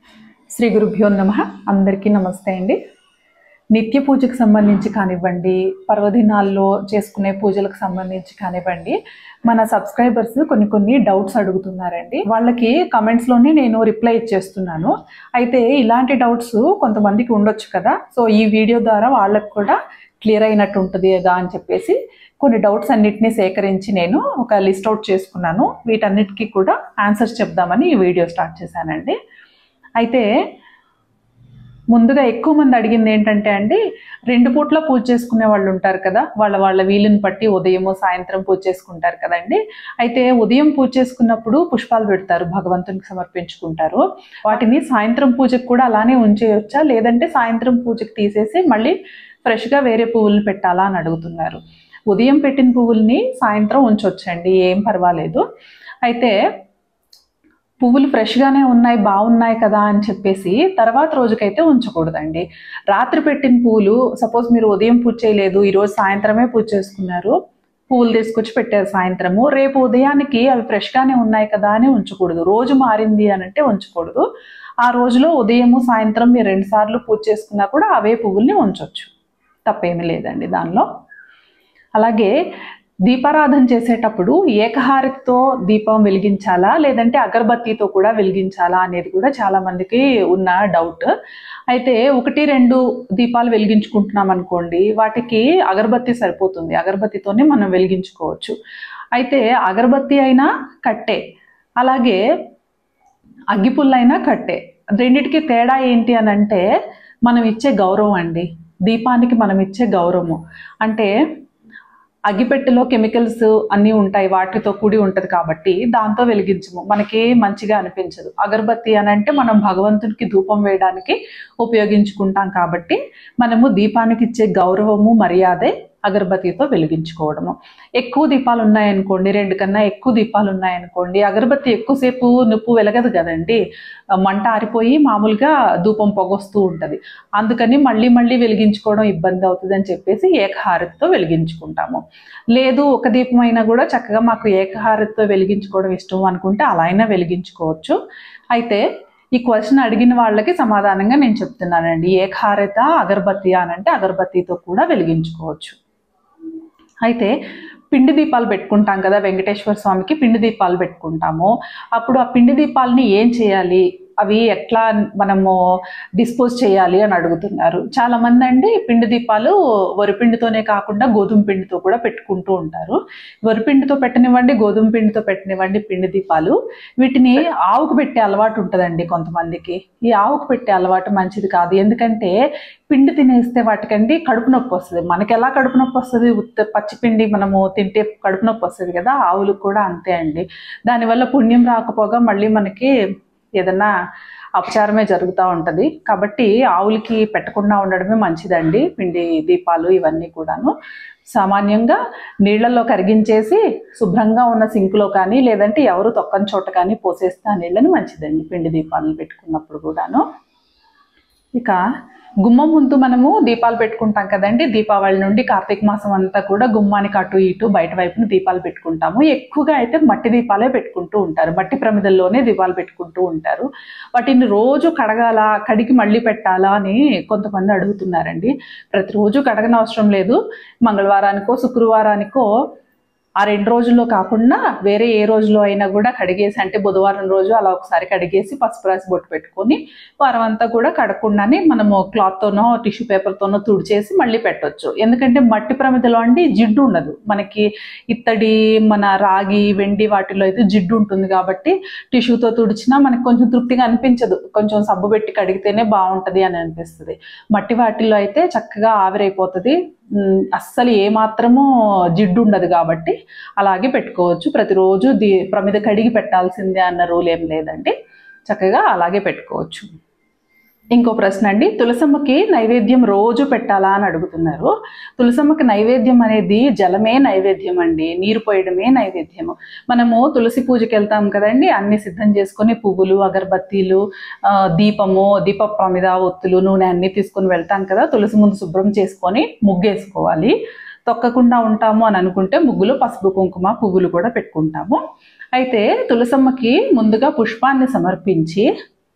శ్రీ గురుభ్యో నమ అందరికీ నమస్తే అండి నిత్య పూజకు సంబంధించి కానివ్వండి పర్వదినాల్లో చేసుకునే పూజలకు సంబంధించి కానివ్వండి మన సబ్స్క్రైబర్స్ కొన్ని కొన్ని డౌట్స్ అడుగుతున్నారండి వాళ్ళకి కమెంట్స్లోనే నేను రిప్లై ఇచ్చేస్తున్నాను అయితే ఇలాంటి డౌట్స్ కొంతమందికి ఉండొచ్చు కదా సో ఈ వీడియో ద్వారా వాళ్ళకు కూడా క్లియర్ అయినట్టు ఉంటుంది కదా అని చెప్పేసి కొన్ని డౌట్స్ అన్నిటినీ సేకరించి నేను ఒక లిస్ట్ అవుట్ చేసుకున్నాను వీటన్నిటికీ కూడా ఆన్సర్స్ చెప్దామని ఈ వీడియో స్టార్ట్ చేశానండి అయితే ముందుగా ఎక్కువ మంది అడిగింది ఏంటంటే అండి రెండు పూట్ల పూజ చేసుకునే వాళ్ళు ఉంటారు కదా వాళ్ళ వాళ్ళ వీలుని బట్టి ఉదయము సాయంత్రం పూజ చేసుకుంటారు కదండి అయితే ఉదయం పూజ చేసుకున్నప్పుడు పుష్పాలు పెడతారు భగవంతునికి సమర్పించుకుంటారు వాటిని సాయంత్రం పూజకు కూడా అలానే ఉంచేయొచ్చా లేదంటే సాయంత్రం పూజకు తీసేసి మళ్ళీ ఫ్రెష్గా వేరే పువ్వులు పెట్టాలా అని అడుగుతున్నారు ఉదయం పెట్టిన పువ్వుల్ని సాయంత్రం ఉంచొచ్చండి ఏం పర్వాలేదు అయితే పువ్వులు ఫ్రెష్గానే ఉన్నాయి బాగున్నాయి కదా అని చెప్పేసి తర్వాత రోజుకైతే ఉంచకూడదండి రాత్రి పెట్టిన పువ్వులు సపోజ్ మీరు ఉదయం పూజ చేయలేదు ఈరోజు సాయంత్రమే పూజ చేసుకున్నారు పువ్వులు తీసుకొచ్చి పెట్టారు సాయంత్రము రేపు ఉదయానికి అవి ఫ్రెష్గానే ఉన్నాయి కదా అని ఉంచకూడదు రోజు మారింది అని అంటే ఉంచకూడదు ఆ రోజులో ఉదయము సాయంత్రం మీరు రెండు సార్లు పూజ చేసుకున్నా కూడా అవే పువ్వుల్ని ఉంచవచ్చు తప్పేమీ లేదండి దానిలో అలాగే దీపారాధన చేసేటప్పుడు ఏకహారతితో దీపం వెలిగించాలా లేదంటే అగరబత్తితో కూడా వెలిగించాలా అనేది కూడా చాలా మందికి ఉన్న డౌట్ అయితే ఒకటి రెండు దీపాలు వెలిగించుకుంటున్నాం అనుకోండి వాటికి అగరబత్తి సరిపోతుంది అగరబత్తితోనే మనం వెలిగించుకోవచ్చు అయితే అగరబత్తి అయినా కట్టే అలాగే అగ్గిపుల్లైనా కట్టే రెండిటికి తేడా ఏంటి అని అంటే మనం ఇచ్చే గౌరవం అండి దీపానికి మనం ఇచ్చే గౌరవము అంటే అగ్గిపెట్టెలో కెమికల్స్ అన్నీ ఉంటాయి వాటితో కూడి ఉంటుంది కాబట్టి దాంతో వెలిగించము మనకి మంచిగా అనిపించదు అగరబత్తి అని అంటే మనం భగవంతునికి ధూపం వేయడానికి ఉపయోగించుకుంటాం కాబట్టి మనము దీపానికి ఇచ్చే గౌరవము మర్యాదే అగరబత్తితో వెలిగించుకోవడము ఎక్కువ దీపాలు ఉన్నాయనుకోండి రెండు కన్నా ఎక్కువ దీపాలు ఉన్నాయనుకోండి అగరబత్తి ఎక్కువసేపు నిప్పు వెలగదు కదండి మంట ఆరిపోయి మామూలుగా ధూపం పొగొస్తూ ఉంటుంది అందుకని మళ్ళీ మళ్ళీ వెలిగించుకోవడం ఇబ్బంది అవుతుంది అని చెప్పేసి ఏకహారతితో వెలిగించుకుంటాము లేదు ఒక దీపం అయినా కూడా చక్కగా మాకు ఏకహారతితో వెలిగించుకోవడం ఇష్టం అనుకుంటే అలా అయినా వెలిగించుకోవచ్చు అయితే ఈ క్వశ్చన్ అడిగిన వాళ్ళకి సమాధానంగా నేను చెప్తున్నానండి ఏకహారత అగరబత్తి అని అంటే అగరబత్తితో కూడా వెలిగించుకోవచ్చు అయితే పిండి దీపాలు పెట్టుకుంటాం కదా వెంకటేశ్వర స్వామికి పిండి దీపాలు పెట్టుకుంటాము అప్పుడు ఆ పిండి దీపాలని ఏం చేయాలి అవి ఎట్లా మనము డిస్పోజ్ చేయాలి అని అడుగుతున్నారు చాలా మంది అండి పిండి దీపాలు వరిపిండితోనే కాకుండా గోధుమ పిండితో కూడా పెట్టుకుంటూ ఉంటారు వరిపిండితో పెట్టనివ్వండి గోధుమ పిండితో పెట్టనివ్వండి పిండి దీపాలు వీటిని ఆవుకు పెట్టే అలవాటు ఉంటుందండి కొంతమందికి ఈ ఆవుకు పెట్టే అలవాటు మంచిది కాదు ఎందుకంటే పిండి తినేస్తే వాటికండి కడుపు నొప్పి వస్తుంది మనకి ఎలా కడుపు నొప్పి వస్తుంది ఉత్త పచ్చిపిండి మనము తింటే కడుపు నొప్పి వస్తుంది కదా ఆవులకు కూడా అంతే అండి దానివల్ల పుణ్యం రాకపోగా మళ్ళీ మనకి ఏదన్నా అపచారమే జరుగుతూ ఉంటుంది కాబట్టి ఆవులకి పెట్టకుండా ఉండడమే మంచిదండి పిండి దీపాలు ఇవన్నీ కూడాను సామాన్యంగా నీళ్లలో కరిగించేసి శుభ్రంగా ఉన్న సింకులో కానీ లేదంటే ఎవరు తొక్కని చోట కానీ పోసేస్తే ఆ నీళ్ళని మంచిదండి పిండి దీపాలను పెట్టుకున్నప్పుడు కూడాను ఇక గుమ్మం ముందు మనము దీపాలు పెట్టుకుంటాం కదండి దీపావళి నుండి కార్తీక మాసం అంతా కూడా గుమ్మానికి అటు ఇటు బయట వైపున దీపాలు పెట్టుకుంటాము ఎక్కువగా అయితే మట్టి దీపాలే పెట్టుకుంటూ ఉంటారు మట్టి ప్రమిదల్లోనే దీపాలు పెట్టుకుంటూ ఉంటారు వాటిని రోజు కడగాల కడిగి మళ్ళీ పెట్టాలా అని కొంతమంది అడుగుతున్నారండి ప్రతిరోజు కడగనవసరం లేదు మంగళవారానికో శుక్రవారానికో ఆ రెండు రోజుల్లో కాకుండా వేరే ఏ రోజులో అయినా కూడా కడిగేసి అంటే బుధవారం రోజు అలా ఒకసారి కడిగేసి పసుపు రాసి బొట్టు పెట్టుకొని వారం అంతా కూడా కడగకుండానే మనము క్లాత్తోనో టిష్యూ పేపర్తోనో తుడిచేసి మళ్ళీ పెట్టొచ్చు ఎందుకంటే మట్టి ప్రమిదలో అండి జిడ్డు ఉండదు మనకి ఇత్తడి మన రాగి వెండి వాటిలో అయితే జిడ్డు ఉంటుంది కాబట్టి టిష్యూతో తుడిచినా మనకి కొంచెం తృప్తిగా అనిపించదు కొంచెం సబ్బు పెట్టి కడిగితేనే బాగుంటుంది అని అనిపిస్తుంది మట్టి వాటిల్లో అయితే చక్కగా ఆవిరైపోతుంది ఉమ్, అస్సలు ఏమాత్రము జిడ్డు ఉండదు కాబట్టి అలాగే పెట్టుకోవచ్చు ప్రతిరోజు దీ ప్రమిద కడిగి పెట్టాల్సిందే అన్న రూల్ ఏం లేదండి చక్కగా అలాగే పెట్టుకోవచ్చు ఇంకో ప్రశ్న అండి తులసమ్మకి నైవేద్యం రోజు పెట్టాలా అని అడుగుతున్నారు తులసమ్మకి నైవేద్యం అనేది జలమే నైవేద్యం అండి నీరు పోయడమే నైవేద్యము మనము తులసి పూజకి వెళ్తాం కదండి అన్ని సిద్ధం చేసుకొని పువ్వులు అగరబత్తీలు ఆ, దీపము దీప ప్రమిద ఒత్తులు నూనె అన్ని తీసుకొని వెళ్తాం కదా తులసి ముందు శుభ్రం చేసుకొని ముగ్గేసుకోవాలి తొక్కకుండా ఉంటాము అని అనుకుంటే ముగ్గులు పసుపు కుంకుమ పువ్వులు కూడా పెట్టుకుంటాము అయితే తులసమ్మకి ముందుగా పుష్పాన్ని సమర్పించి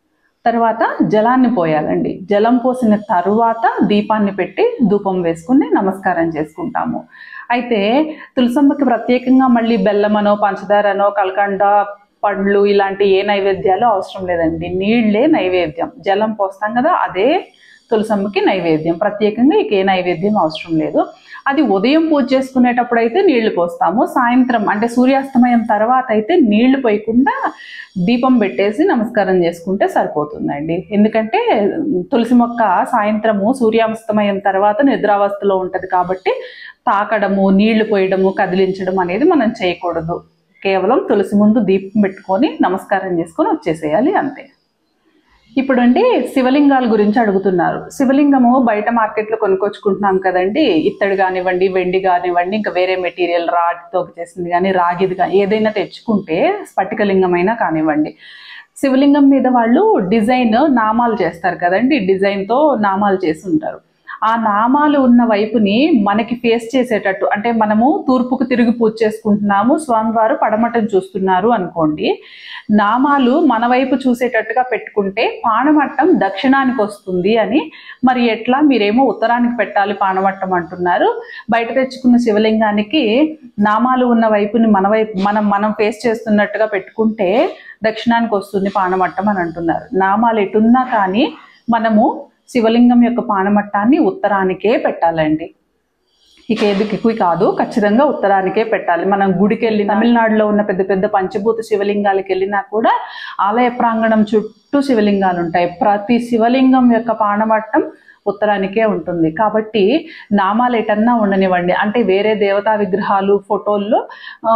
తర్వాత జలాన్ని పోయాలండి జలం పోసిన తరువాత దీపాన్ని పెట్టి ధూపం వేసుకుని నమస్కారం చేసుకుంటాము అయితే తులసమ్మకి ప్రత్యేకంగా మళ్ళీ బెల్లమనో పంచదారనో కలకండ పండ్లు ఇలాంటి ఏ నైవేద్యాలు అవసరం లేదండి నీళ్ళే నైవేద్యం జలం పోస్తాం కదా అదే తులసమ్మకి నైవేద్యం ప్రత్యేకంగా ఇక ఏ నైవేద్యం అవసరం లేదు అది ఉదయం పూజ చేసుకునేటప్పుడు అయితే నీళ్లు పోస్తాము సాయంత్రం అంటే సూర్యాస్తమయం తర్వాత అయితే నీళ్లు పోయకుండా దీపం పెట్టేసి నమస్కారం చేసుకుంటే సరిపోతుందండి ఎందుకంటే తులసి మొక్క సాయంత్రము సూర్యాస్తమయం తర్వాత నిద్రావస్థలో ఉంటుంది కాబట్టి తాకడము నీళ్లు పోయడము కదిలించడం అనేది మనం చేయకూడదు కేవలం తులసి ముందు దీపం పెట్టుకొని నమస్కారం చేసుకొని వచ్చేసేయాలి అంతే ఇప్పుడు అండి శివలింగాల గురించి అడుగుతున్నారు శివలింగము బయట మార్కెట్లో కొనుక్కొచ్చుకుంటున్నాం కదండి ఇత్తడి కానివ్వండి వెండి కానివ్వండి ఇంకా వేరే మెటీరియల్ రాటితో చేసింది కానీ రాగిది కానీ ఏదైనా తెచ్చుకుంటే స్ఫటికలింగమైనా కానివ్వండి శివలింగం మీద వాళ్ళు డిజైన్ నామాలు చేస్తారు కదండి డిజైన్తో నామాలు చేసి ఉంటారు ఆ నామాలు ఉన్న వైపుని మనకి ఫేస్ చేసేటట్టు అంటే మనము తూర్పుకు తిరిగి పూజ చేసుకుంటున్నాము స్వామివారు పడమటం చూస్తున్నారు అనుకోండి నామాలు మన వైపు చూసేటట్టుగా పెట్టుకుంటే పానమట్టం దక్షిణానికి వస్తుంది అని మరి ఎట్లా మీరేమో ఉత్తరానికి పెట్టాలి పానమట్టం అంటున్నారు బయట తెచ్చుకున్న శివలింగానికి నామాలు ఉన్న వైపుని మన వైపు మనం మనం ఫేస్ చేస్తున్నట్టుగా పెట్టుకుంటే దక్షిణానికి వస్తుంది పానమట్టం అని అంటున్నారు నామాలు ఎటున్నా కానీ మనము శివలింగం యొక్క పానమట్టాన్ని ఉత్తరానికే పెట్టాలండి ఇక ఎదుకు కాదు ఖచ్చితంగా ఉత్తరానికే పెట్టాలి మనం గుడికి వెళ్ళి తమిళనాడులో ఉన్న పెద్ద పెద్ద పంచభూత శివలింగాలకు వెళ్ళినా కూడా ఆలయ ప్రాంగణం చుట్టూ శివలింగాలు ఉంటాయి ప్రతి శివలింగం యొక్క పానమట్టం ఉత్తరానికే ఉంటుంది కాబట్టి నామాలు ఎటన్నా ఉండనివ్వండి అంటే వేరే దేవతా విగ్రహాలు ఫోటోల్లో ఆ,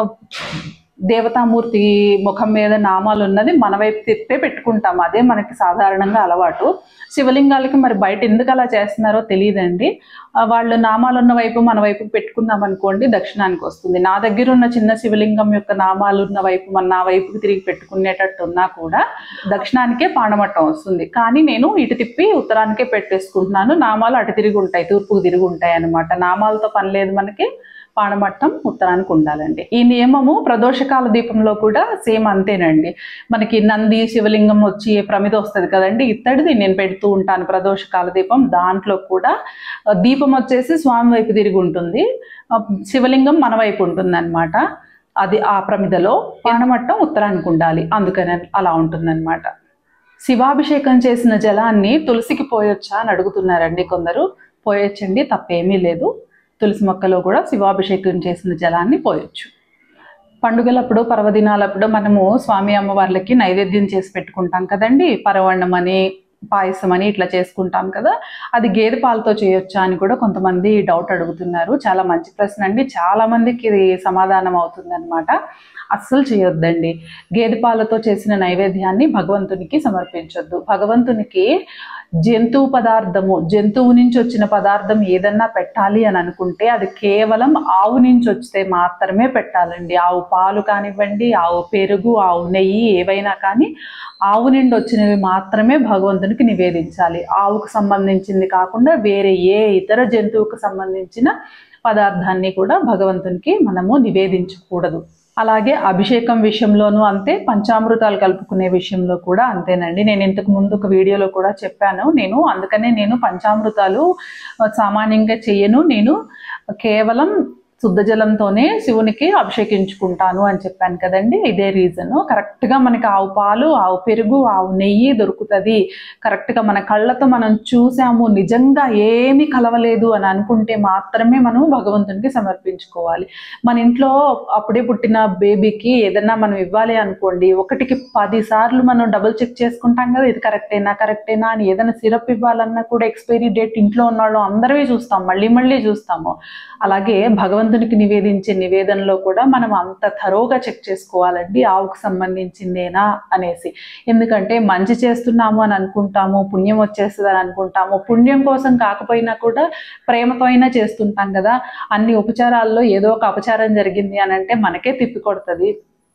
దేవతామూర్తి ముఖం మీద నామాలు ఉన్నది మన వైపు తిప్పే పెట్టుకుంటాం అదే మనకి సాధారణంగా అలవాటు శివలింగాలకి మరి బయట ఎందుకు అలా చేస్తున్నారో తెలియదండి ఆ, వాళ్ళు నామాలు ఉన్న వైపు మన వైపు పెట్టుకున్నాం అనుకోండి దక్షిణానికి వస్తుంది నా దగ్గర ఉన్న చిన్న శివలింగం యొక్క నామాలు ఉన్న వైపు మన నా వైపుకి తిరిగి పెట్టుకునేటట్టు ఉన్నా కూడా దక్షిణానికే పానమట్టం వస్తుంది కానీ నేను ఇటు తిప్పి ఉత్తరానికే పెట్టేసుకుంటున్నాను నామాలు అటు తిరిగి ఉంటాయి తూర్పుకు తిరిగి ఉంటాయి అన్నమాట నామాలతో పని లేదు మనకి పానమట్టం ఉత్తరానికి ఉండాలండి ఈ నియమము ప్రదోషకాల దీపంలో కూడా సేమ్ అంతేనండి మనకి నంది శివలింగం వచ్చి ప్రమిద వస్తుంది కదండి ఇత్తడిది నేను పెడుతూ ఉంటాను ప్రదోషకాల దీపం దాంట్లో కూడా ఆ, దీపం వచ్చేసి స్వామి వైపు తిరిగి ఉంటుంది ఆ, శివలింగం మన వైపు ఉంటుంది అనమాట అది ఆ ప్రమిదలో పానమట్టం ఉత్తరానికి ఉండాలి అందుకని అలా ఉంటుందన్నమాట శివాభిషేకం చేసిన జలాన్ని తులసికి పోయొచ్చా అని అడుగుతున్నారండి కొందరు పోయొచ్చండి తప్పేమీ లేదు తులసి మొక్కలో కూడా శివాభిషేకం చేసిన జలాన్ని పోయొచ్చు పండుగలప్పుడు పర్వదినాలప్పుడు మనము స్వామి అమ్మవార్లకి నైవేద్యం చేసి పెట్టుకుంటాం కదండి పరవణం అని పాయసం అని ఇట్లా చేసుకుంటాం కదా అది గేదె పాలతో చేయొచ్చా అని కూడా కొంతమంది డౌట్ అడుగుతున్నారు చాలా మంచి ప్రశ్న అండి చాలా మందికి ఇది సమాధానం అవుతుంది అస్సలు చేయొద్దండి గేదె పాలతో చేసిన నైవేద్యాన్ని భగవంతునికి సమర్పించొద్దు భగవంతునికి జంతువు పదార్థము జంతువు నుంచి వచ్చిన పదార్థం ఏదన్నా పెట్టాలి అని అనుకుంటే అది కేవలం ఆవు నుంచి వస్తే మాత్రమే పెట్టాలండి ఆవు పాలు కానివ్వండి ఆవు పెరుగు ఆవు నెయ్యి ఏవైనా కానీ ఆవు నుండి వచ్చినవి మాత్రమే భగవంతునికి నివేదించాలి ఆవుకు సంబంధించింది కాకుండా వేరే ఏ ఇతర జంతువుకు సంబంధించిన పదార్థాన్ని కూడా భగవంతునికి మనము నివేదించకూడదు అలాగే అభిషేకం విషయంలోనూ అంతే పంచామృతాలు కలుపుకునే విషయంలో కూడా అంతేనండి నేను ఇంతకు ముందు ఒక వీడియోలో కూడా చెప్పాను నేను అందుకనే నేను పంచామృతాలు ఆ, సామాన్యంగా చెయ్యను నేను కేవలం శుద్ధ జలంతోనే శివునికి అభిషేకించుకుంటాను అని చెప్పాను కదండి ఇదే రీజన్ కరెక్ట్గా మనకి ఆవు పాలు ఆవు పెరుగు ఆవు నెయ్యి దొరుకుతుంది కరెక్ట్గా మన కళ్ళతో మనం చూసాము నిజంగా ఏమీ కలవలేదు అని అనుకుంటే మాత్రమే మనం భగవంతునికి సమర్పించుకోవాలి మన ఇంట్లో అప్పుడే పుట్టిన బేబీకి ఏదన్నా మనం ఇవ్వాలి అనుకోండి ఒకటికి పది సార్లు మనం డబుల్ చెక్ చేసుకుంటాం కదా ఇది కరెక్టేనా కరెక్టేనా అని ఏదైనా సిరప్ ఇవ్వాలన్నా కూడా ఎక్స్పైరీ డేట్ ఇంట్లో ఉన్న వాళ్ళు అందరివి చూస్తాం మళ్ళీ మళ్ళీ చూస్తాము అలాగే భగవంతునికి నివేదించే నివేదనలో కూడా మనం అంత థరోగా చెక్ చేసుకోవాలండి ఆవుకు సంబంధించిందేనా అనేసి ఎందుకంటే మంచి చేస్తున్నాము అని అనుకుంటాము పుణ్యం వచ్చేస్తుంది అని అనుకుంటాము పుణ్యం కోసం కాకపోయినా కూడా ప్రేమతో అయినా చేస్తుంటాం కదా అన్ని ఉపచారాల్లో ఏదో ఒక అపచారం జరిగింది అని అంటే మనకే తిప్పి కొడుతుంది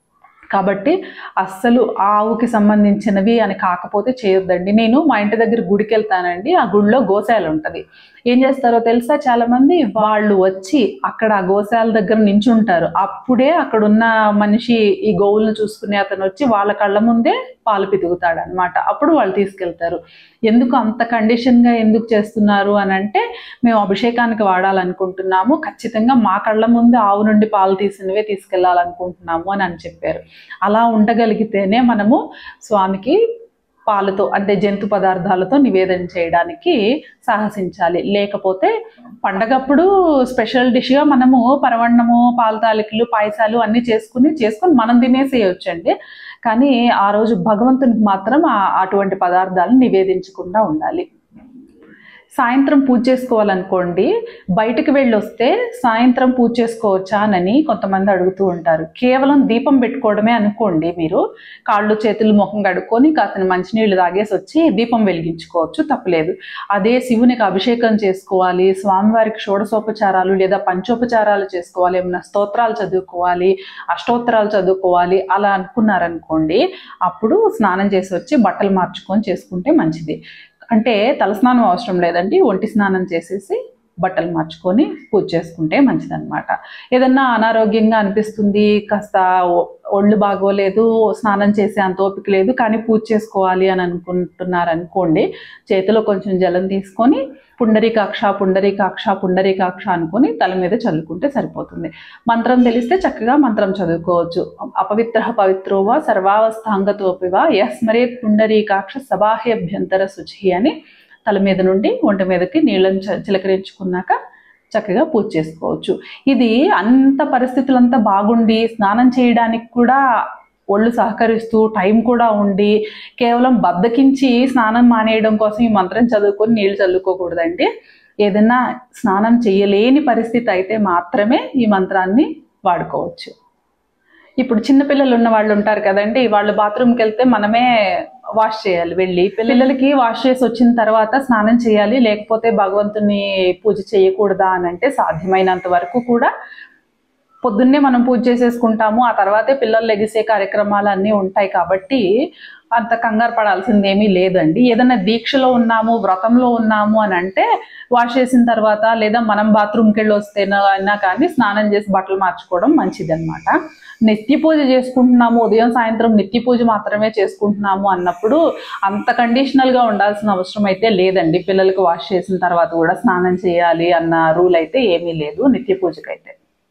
కాబట్టి అస్సలు ఆవుకి సంబంధించినవి అని కాకపోతే చేయొద్దండి నేను మా ఇంటి దగ్గర గుడికి వెళ్తానండి ఆ గుడిలో గోశాల ఉంటుంది ఏం చేస్తారో తెలుసా చాలా మంది వాళ్ళు వచ్చి అక్కడ ఆ గోశాల దగ్గర నించుంటారు అప్పుడే అక్కడ ఉన్న మనిషి ఈ గోవులను చూసుకునే అతను వచ్చి వాళ్ళ కళ్ళ ముందే పాలు పితుకుతాడు అనమాట అప్పుడు వాళ్ళు తీసుకెళ్తారు ఎందుకు అంత కండిషన్గా ఎందుకు చేస్తున్నారు అని అంటే మేము అభిషేకానికి వాడాలనుకుంటున్నాము ఖచ్చితంగా మా కళ్ళ ముందు ఆవు నుండి పాలు తీసినవే తీసుకెళ్లాలనుకుంటున్నాము అని అని చెప్పారు అలా ఉండగలిగితేనే మనము స్వామికి పాలతో అంటే జంతు పదార్థాలతో నివేదన చేయడానికి సాహసించాలి లేకపోతే పండగప్పుడు స్పెషల్ డిష్గా మనము పరవన్నము పాల తాలికలు పాయసాలు అన్నీ చేసుకుని చేసుకొని మనం తినేసేయొచ్చండి కానీ ఆ రోజు భగవంతునికి మాత్రం ఆ- అటువంటి పదార్థాలను నివేదించకుండా ఉండాలి సాయంత్రం పూజ చేసుకోవాలనుకోండి బయటకు వెళ్ళి వస్తే సాయంత్రం పూజ చేసుకోవచ్చా అని కొంతమంది అడుగుతూ ఉంటారు కేవలం దీపం పెట్టుకోవడమే అనుకోండి మీరు కాళ్ళు చేతులు ముఖం కడుక్కొని కాసిన మంచినీళ్ళు తాగేసి వచ్చి దీపం వెలిగించుకోవచ్చు తప్పలేదు అదే శివునికి అభిషేకం చేసుకోవాలి స్వామివారికి షోడశోపచారాలు లేదా పంచోపచారాలు చేసుకోవాలి ఏమైనా స్తోత్రాలు చదువుకోవాలి అష్టోత్తరాలు చదువుకోవాలి అలా అనుకున్నారనుకోండి అప్పుడు స్నానం చేసి వచ్చి బట్టలు మార్చుకొని చేసుకుంటే మంచిది అంటే తలస్నానం అవసరం లేదండి ఒంటి స్నానం చేసేసి బట్టలు మార్చుకొని పూజ చేసుకుంటే మంచిదన్నమాట ఏదన్నా అనారోగ్యంగా అనిపిస్తుంది కాస్త ఒ- ఒళ్ళు బాగోలేదు స్నానం చేసే అంత ఓపిక లేదు కానీ పూజ చేసుకోవాలి అని అనుకుంటున్నారు అనుకోండి చేతిలో కొంచెం జలం తీసుకొని పుండరీకాక్ష పుండరీకాక్ష పుండరీకాక్ష అనుకొని తల మీద చల్లుకుంటే సరిపోతుంది మంత్రం తెలిస్తే చక్కగా మంత్రం చదువుకోవచ్చు అపవిత్ర పవిత్రోవా సర్వావస్థాంగతోపివా యస్మరేత్ పుండరీకాక్ష సబాహ్యభ్యంతర శుచి అని తల మీద నుండి ఒంటి మీదకి నీళ్ళని చ- చిలకరించుకున్నాక చక్కగా పూజ చేసుకోవచ్చు ఇది అంత పరిస్థితులంతా బాగుండి స్నానం చేయడానికి కూడా ఒళ్ళు సహకరిస్తూ టైం కూడా ఉండి కేవలం బద్దకించి స్నానం మానేయడం కోసం ఈ మంత్రం చదువుకొని నీళ్ళు చల్లుకోకూడదండి ఏదైనా స్నానం చేయలేని పరిస్థితి అయితే మాత్రమే ఈ మంత్రాన్ని వాడుకోవచ్చు ఇప్పుడు చిన్నపిల్లలు ఉన్న వాళ్ళు ఉంటారు కదండి వాళ్ళు బాత్రూమ్కి వెళ్తే మనమే వాష్ చేయాలి వెళ్ళి పిల్లలకి వాష్ చేసి వచ్చిన తర్వాత స్నానం చేయాలి లేకపోతే భగవంతుని పూజ చేయకూడదా అని అంటే సాధ్యమైనంత వరకు కూడా పొద్దున్నే మనం పూజ చేసేసుకుంటాము ఆ తర్వాతే పిల్లలు లెగిసే కార్యక్రమాలు అన్నీ ఉంటాయి కాబట్టి అంత కంగారు పడాల్సింది ఏమీ లేదండి ఏదైనా దీక్షలో ఉన్నాము వ్రతంలో ఉన్నాము అని అంటే వాష్ చేసిన తర్వాత లేదా మనం బాత్రూమ్కి వెళ్ళి వస్తేనో అయినా కానీ స్నానం చేసి బట్టలు మార్చుకోవడం మంచిదన్నమాట నిత్య పూజ చేసుకుంటున్నాము ఉదయం సాయంత్రం నిత్య పూజ మాత్రమే చేసుకుంటున్నాము అన్నప్పుడు అంత కండిషనల్గా ఉండాల్సిన అవసరం అయితే లేదండి పిల్లలకు వాష్ చేసిన తర్వాత కూడా స్నానం చేయాలి అన్న రూల్ అయితే ఏమీ లేదు నిత్య పూజకైతే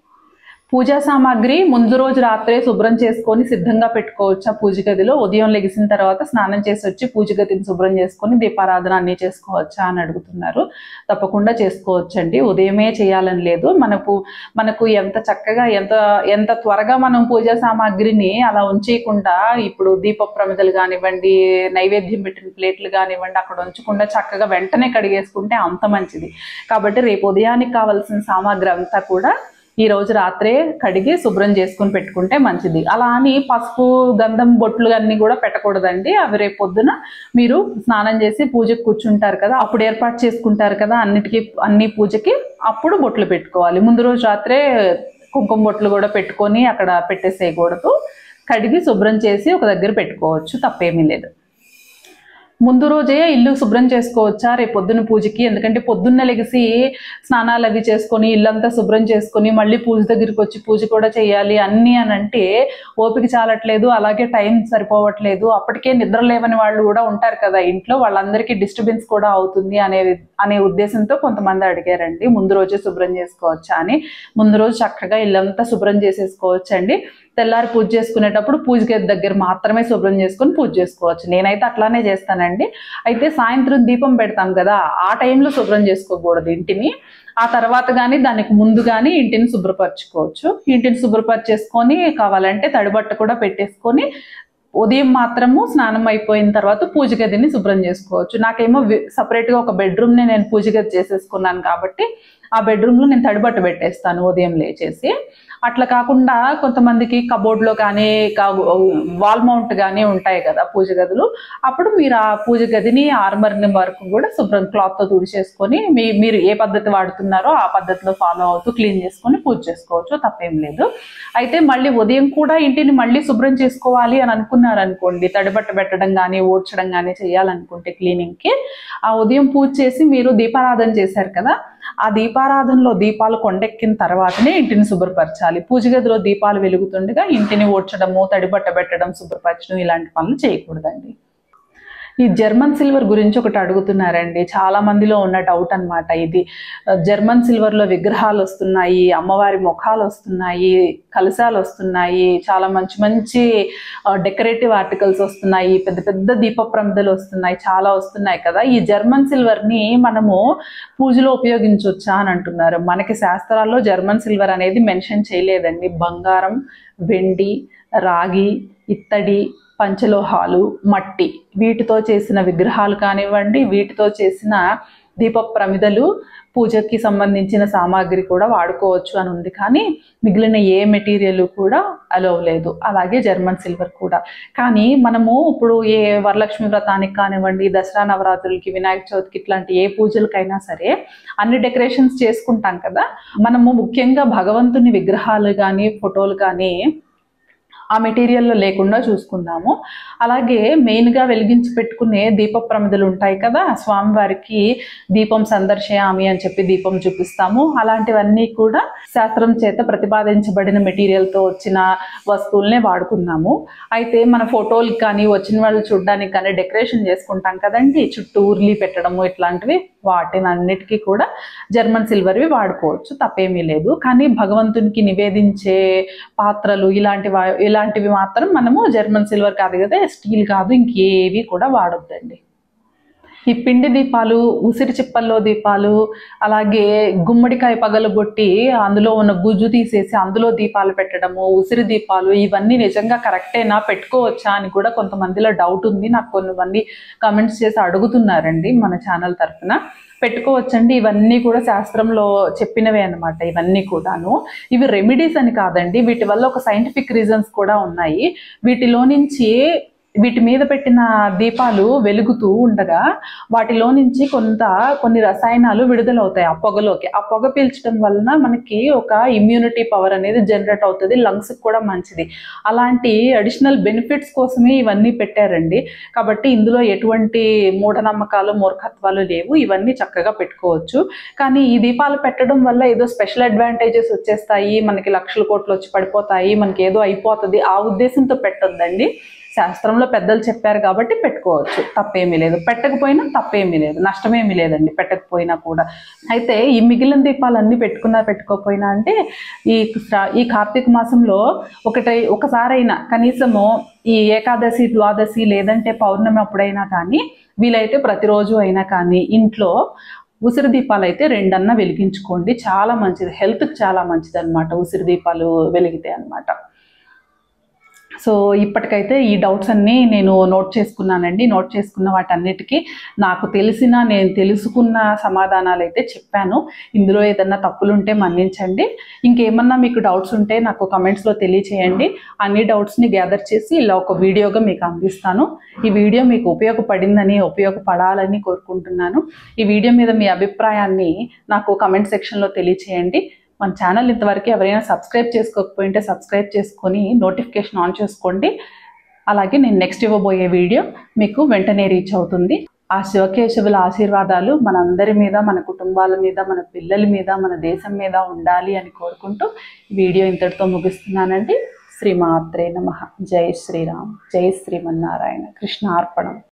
పూజా సామాగ్రి ముందు రోజు రాత్రే శుభ్రం చేసుకొని సిద్ధంగా పెట్టుకోవచ్చా పూజ గదిలో ఉదయం లెగిసిన తర్వాత స్నానం చేసి వచ్చి పూజ గదిని శుభ్రం చేసుకొని దీపారాధన అన్ని చేసుకోవచ్చా అని అడుగుతున్నారు తప్పకుండా చేసుకోవచ్చండి ఉదయమే చేయాలని లేదు మనకు మనకు ఎంత చక్కగా ఎంత ఎంత త్వరగా మనం పూజా సామాగ్రిని అలా ఉంచేయకుండా ఇప్పుడు దీప ప్రమిదలు కానివ్వండి నైవేద్యం పెట్టిన ప్లేట్లు కానివ్వండి అక్కడ ఉంచకుండా చక్కగా వెంటనే కడిగేసుకుంటే అంత మంచిది కాబట్టి రేపు ఉదయానికి కావాల్సిన సామాగ్రి అంతా కూడా ఈ రోజు రాత్రే కడిగి శుభ్రం చేసుకుని పెట్టుకుంటే మంచిది అలా అని పసుపు గంధం బొట్లు అన్నీ కూడా పెట్టకూడదండి అవి రేపు పొద్దున మీరు స్నానం చేసి పూజకు కూర్చుంటారు కదా అప్పుడు ఏర్పాటు చేసుకుంటారు కదా అన్నిటికీ అన్ని పూజకి అప్పుడు బొట్లు పెట్టుకోవాలి ముందు రోజు రాత్రే కుంకుమ బొట్లు కూడా పెట్టుకొని అక్కడ పెట్టేసేయకూడదు కడిగి శుభ్రం చేసి ఒక దగ్గర పెట్టుకోవచ్చు తప్పేమీ లేదు ముందు రోజే ఇల్లు శుభ్రం చేసుకోవచ్చా రేపు పొద్దున్న పూజకి ఎందుకంటే పొద్దున్న లెగిసి స్నానాలు అవి చేసుకొని ఇల్లంతా శుభ్రం చేసుకొని మళ్ళీ పూజ దగ్గరికి వచ్చి పూజ కూడా చేయాలి అన్నీ అని అంటే ఓపిక చాలట్లేదు అలాగే టైం సరిపోవట్లేదు అప్పటికే నిద్ర లేవని వాళ్ళు కూడా ఉంటారు కదా ఇంట్లో వాళ్ళందరికీ డిస్టర్బెన్స్ కూడా అవుతుంది అనే అనే ఉద్దేశంతో కొంతమంది అడిగారండి ముందు రోజే శుభ్రం చేసుకోవచ్చా అని ముందు రోజు చక్కగా ఇల్లంతా శుభ్రం చేసేసుకోవచ్చండి తెల్లారి పూజ చేసుకునేటప్పుడు పూజ గది దగ్గర మాత్రమే శుభ్రం చేసుకొని పూజ చేసుకోవచ్చు నేనైతే అట్లానే చేస్తానండి అయితే సాయంత్రం దీపం పెడతాం కదా ఆ టైంలో శుభ్రం చేసుకోకూడదు ఇంటిని ఆ తర్వాత కానీ దానికి ముందు కానీ ఇంటిని శుభ్రపరచుకోవచ్చు ఇంటిని శుభ్రపరిచేసుకొని కావాలంటే తడిబట్ట కూడా పెట్టేసుకొని ఉదయం మాత్రము స్నానం అయిపోయిన తర్వాత పూజ గదిని శుభ్రం చేసుకోవచ్చు నాకేమో వి- సపరేట్గా ఒక బెడ్రూమ్ని నేను పూజ గది చేసేసుకున్నాను కాబట్టి ఆ బెడ్రూమ్లో నేను తడిబట్ట పెట్టేస్తాను ఉదయం లేచేసి అట్లా కాకుండా కొంతమందికి కబోర్డ్లో కానీ వాల్ మౌంట్ కానీ ఉంటాయి కదా పూజ గదులు అప్పుడు మీరు ఆ పూజ గదిని ఆర్మర్ని వరకు కూడా శుభ్రం క్లాత్తో తుడిచేసుకొని మీ మీరు ఏ పద్ధతి వాడుతున్నారో ఆ పద్ధతిలో ఫాలో అవుతూ క్లీన్ చేసుకొని పూజ చేసుకోవచ్చు తప్పేం లేదు అయితే మళ్ళీ ఉదయం కూడా ఇంటిని మళ్ళీ శుభ్రం చేసుకోవాలి అని అనుకున్నారు అనుకోండి తడిబట్ట పెట్టడం కానీ ఓడ్చడం కానీ చేయాలనుకుంటే క్లీనింగ్కి ఆ ఉదయం పూజ చేసి మీరు దీపారాధన చేశారు కదా ఆ దీపారాధనలో దీపాలు కొండెక్కిన తర్వాతనే ఇంటిని శుభ్రపరచాలి పూజ గదిలో దీపాలు వెలుగుతుండగా ఇంటిని ఓడ్చడము తడిబట్ట పెట్టడం శుభ్రపరచడం ఇలాంటి పనులు చేయకూడదండి ఈ జర్మన్ సిల్వర్ గురించి ఒకటి అడుగుతున్నారండి చాలా మందిలో ఉన్న డౌట్ అన్నమాట ఇది జర్మన్ సిల్వర్లో విగ్రహాలు వస్తున్నాయి అమ్మవారి ముఖాలు వస్తున్నాయి కలశాలు వస్తున్నాయి చాలా మంచి మంచి డెకరేటివ్ ఆర్టికల్స్ వస్తున్నాయి పెద్ద పెద్ద దీప ప్రమిదలు వస్తున్నాయి చాలా వస్తున్నాయి కదా ఈ జర్మన్ సిల్వర్ని మనము పూజలో ఉపయోగించవచ్చా అని అంటున్నారు మనకి శాస్త్రాల్లో జర్మన్ సిల్వర్ అనేది మెన్షన్ చేయలేదండి బంగారం వెండి రాగి ఇత్తడి పంచలోహాలు మట్టి వీటితో చేసిన విగ్రహాలు కానివ్వండి వీటితో చేసిన దీప ప్రమిదలు పూజకి సంబంధించిన సామాగ్రి కూడా వాడుకోవచ్చు అని ఉంది కానీ మిగిలిన ఏ మెటీరియల్ కూడా అలవ్ లేదు అలాగే జర్మన్ సిల్వర్ కూడా కానీ మనము ఇప్పుడు ఏ వరలక్ష్మి వ్రతానికి కానివ్వండి దసరా నవరాత్రులకి వినాయక చవితికి ఇట్లాంటి ఏ పూజలకైనా సరే అన్ని డెకరేషన్స్ చేసుకుంటాం కదా మనము ముఖ్యంగా భగవంతుని విగ్రహాలు కానీ ఫోటోలు కానీ ఆ మెటీరియల్లో లేకుండా చూసుకుందాము అలాగే మెయిన్గా వెలిగించి పెట్టుకునే దీప ప్రమిదలు ఉంటాయి కదా స్వామివారికి దీపం సందర్శయామి అని చెప్పి దీపం చూపిస్తాము అలాంటివన్నీ కూడా శాస్త్రం చేత ప్రతిపాదించబడిన మెటీరియల్తో వచ్చిన వస్తువులనే వాడుకున్నాము అయితే మన ఫోటోలకి కానీ వచ్చిన వాళ్ళు చూడడానికి కానీ డెకరేషన్ చేసుకుంటాం కదండి చుట్టూ ఉర్లి పెట్టడము ఇట్లాంటివి వాటిని అన్నిటికీ కూడా జర్మన్ సిల్వర్వి వాడుకోవచ్చు తప్పేమీ లేదు కానీ భగవంతునికి నివేదించే పాత్రలు ఇలాంటి వా- ఇలాంటివి మాత్రం మనము జర్మన్ సిల్వర్ కాదు కదా స్టీల్ కాదు ఇంకేవి కూడా వాడొద్దండి ఈ పిండి దీపాలు ఉసిరి చిప్పల్లో దీపాలు అలాగే గుమ్మడికాయ పగలగొట్టి అందులో ఉన్న గుజ్జు తీసేసి అందులో దీపాలు పెట్టడము ఉసిరి దీపాలు ఇవన్నీ నిజంగా కరెక్టేనా పెట్టుకోవచ్చా అని కూడా కొంతమందిలో డౌట్ ఉంది నాకు కొంతమంది కమెంట్స్ చేసి అడుగుతున్నారండి మన ఛానల్ తరఫున పెట్టుకోవచ్చండి ఇవన్నీ కూడా శాస్త్రంలో చెప్పినవే అన్నమాట ఇవన్నీ కూడాను ఇవి రెమెడీస్ అని కాదండి వీటి వల్ల ఒక సైంటిఫిక్ రీజన్స్ కూడా ఉన్నాయి వీటిలో నుంచి వీటి మీద పెట్టిన దీపాలు వెలుగుతూ ఉండగా వాటిలో నుంచి కొంత కొన్ని రసాయనాలు విడుదలవుతాయి ఆ పొగలోకి ఆ పొగ పీల్చడం వలన మనకి ఒక ఇమ్యూనిటీ పవర్ అనేది జనరేట్ అవుతుంది లంగ్స్ కూడా మంచిది అలాంటి అడిషనల్ బెనిఫిట్స్ కోసమే ఇవన్నీ పెట్టారండి కాబట్టి ఇందులో ఎటువంటి మూఢనమ్మకాలు మూర్ఖత్వాలు లేవు ఇవన్నీ చక్కగా పెట్టుకోవచ్చు కానీ ఈ దీపాలు పెట్టడం వల్ల ఏదో స్పెషల్ అడ్వాంటేజెస్ వచ్చేస్తాయి మనకి లక్షల కోట్లు వచ్చి పడిపోతాయి మనకి ఏదో అయిపోతుంది ఆ ఉద్దేశంతో పెట్టొద్దండి శాస్త్రంలో పెద్దలు చెప్పారు కాబట్టి పెట్టుకోవచ్చు తప్పేమీ లేదు పెట్టకపోయినా తప్పేమీ లేదు నష్టమేమీ లేదండి పెట్టకపోయినా కూడా అయితే ఈ మిగిలిన దీపాలన్నీ పెట్టుకున్నా పెట్టుకోకపోయినా అంటే ఈ శ్రా- ఈ కార్తీక మాసంలో ఒకటై ఒకసారైనా కనీసము ఈ ఏకాదశి ద్వాదశి లేదంటే పౌర్ణమి అప్పుడైనా కానీ వీలైతే ప్రతిరోజు అయినా కానీ ఇంట్లో ఉసిరి దీపాలు అయితే రెండన్నా వెలిగించుకోండి చాలా మంచిది హెల్త్కి చాలా మంచిది అనమాట ఉసిరి దీపాలు వెలిగితే అన్నమాట సో ఇప్పటికైతే ఈ డౌట్స్ అన్నీ నేను నోట్ చేసుకున్నానండి నోట్ చేసుకున్న వాటన్నిటికీ నాకు తెలిసిన నేను తెలుసుకున్న సమాధానాలు అయితే చెప్పాను ఇందులో ఏదన్నా తప్పులుంటే మన్నించండి ఇంకేమన్నా మీకు డౌట్స్ ఉంటే నాకు కమెంట్స్లో తెలియచేయండి అన్ని డౌట్స్ని గ్యాదర్ చేసి ఇలా ఒక వీడియోగా మీకు అందిస్తాను ఈ వీడియో మీకు ఉపయోగపడిందని ఉపయోగపడాలని కోరుకుంటున్నాను ఈ వీడియో మీద మీ అభిప్రాయాన్ని నాకు కమెంట్ సెక్షన్లో తెలియచేయండి మన ఛానల్ ఇంతవరకు ఎవరైనా సబ్స్క్రైబ్ చేసుకోకపోయింటే సబ్స్క్రైబ్ చేసుకొని నోటిఫికేషన్ ఆన్ చేసుకోండి అలాగే నేను నెక్స్ట్ ఇవ్వబోయే వీడియో మీకు వెంటనే రీచ్ అవుతుంది ఆ శివకేశవుల ఆశీర్వాదాలు మనందరి మీద మన కుటుంబాల మీద మన పిల్లల మీద మన దేశం మీద ఉండాలి అని కోరుకుంటూ ఈ వీడియో ఇంతటితో ముగిస్తున్నానండి శ్రీమాత్రే నమ జై శ్రీరామ్ జై శ్రీమన్నారాయణ కృష్ణార్పణం